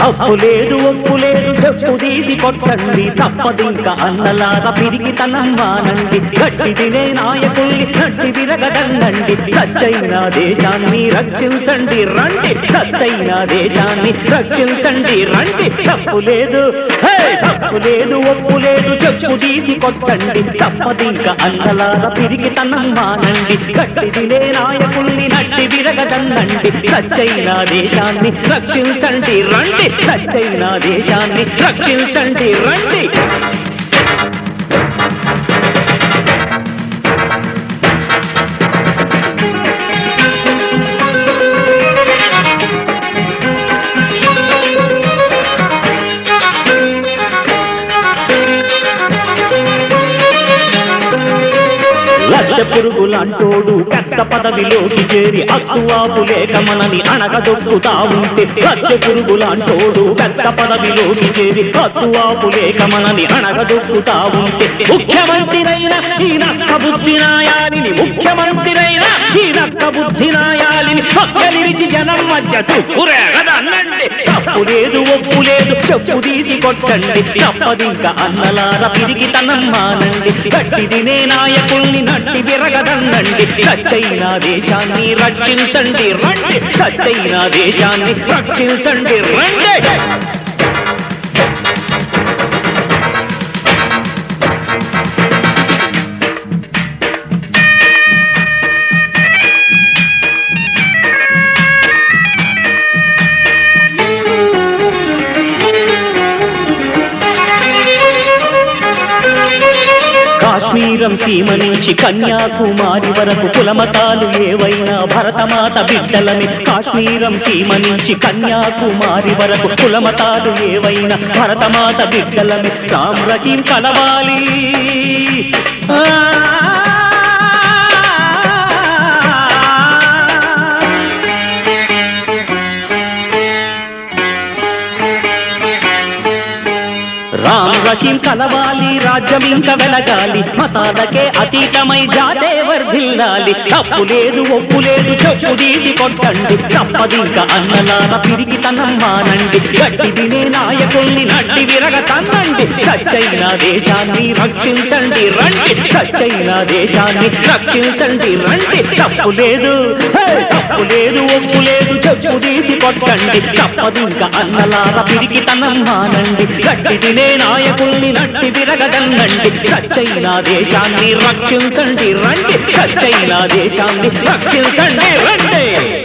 తప్పు లేదు ఒప్పు లేదు చెప్పు తీసి కొట్టండి తప్పదింక అన్నలాగా పిరిగి తనం మానండి గట్టి తినే నాయకుల్ని గట్టి విరగదండండి సచ్చైన దేశాన్ని రక్షించండి రండి సచ్చైన దేశాన్ని రక్షించండి రండి తప్పు లేదు హే! తప్పు లేదు ఒప్పు లేదు చెప్పు తీసి కొట్టండి తప్పదింక అన్నలాగా పిరిగి తనం మానండి గట్టి తినే నాయకుల్ని నట్టి విరగదండండి సచ్చైన దేశాన్ని రక్షించండి రండి సచ్చైన దేశాన్ని రక్షించండి రండి లజ్జ పురుగులంటోడు పెద్ద పదవిలోకి చేరి అక్కువాపు లేక మనని అణగదొక్కుతా ఉంటే లజ్జ పురుగులంటోడు పెద్ద పదవిలోకి చేరి అక్కువాపు లేక మనని అణగదొక్కుతా ఉంటే ముఖ్యమంత్రినైన ఈ నక్క బుద్ధి నాయాలిని ముఖ్యమంత్రినైన ఈ నక్క బుద్ధి నాయాలిని పక్కలిరిచి జనం మధ్య చుక్కురేగదన్నండి తప్పు లేదు ఒప్పు లేదు చెప్పు తీసి కొట్టండి తప్పదింక అన్నలార పిరిగి తనం మానండి గట్టి తినే నాయకుల్ని నట్టి విరగదన్నండి సచ్చైన దేశాన్ని రక్షించండి రండి సచ్చైన దేశాన్ని రక్షించండి రండి కాశ్మీరం సీమ నుంచి కన్యాకుమారి వరకు కులమతాలు ఏవైనా భరతమాత బిడ్డలని కాశ్మీరం సీమ నుంచి కన్యాకుమారి వరకు కులమతాలు ఏవైనా భరతమాత బిడ్డలని రామ్ రహీం కలవాలి ఆ రామ్ రహీం కలవాలి రాజ్యం ఇంకా వెలగాలి మతాలకే అతీతమై జాతే వర్ధిల్లాలి తప్పు లేదు ఒప్పు లేదు చెప్పు తీసి కొట్టండి తప్పదింక అన్నలాల పిరిగి తనం మానండి గట్టి తినే నాయకుల్ని నట్టి విరగ తన్నండి సచ్చైన దేశాన్ని రక్షించండి రండి సచ్చైన దేశాన్ని రక్షించండి రండి తప్పు లేదు హే! తప్పు లేదు ఒప్పు లేదు చెప్పు తీసి కొట్టండి తప్పదింక అన్నలాల పిరిగి తనం మానండి గట్టి తినే నాయకుల్ని నట్టి విరగదన్నండి సచ్చైన దేశాన్ని రక్షించండి రండి సచ్చైన దేశాన్ని రక్షించండి రండి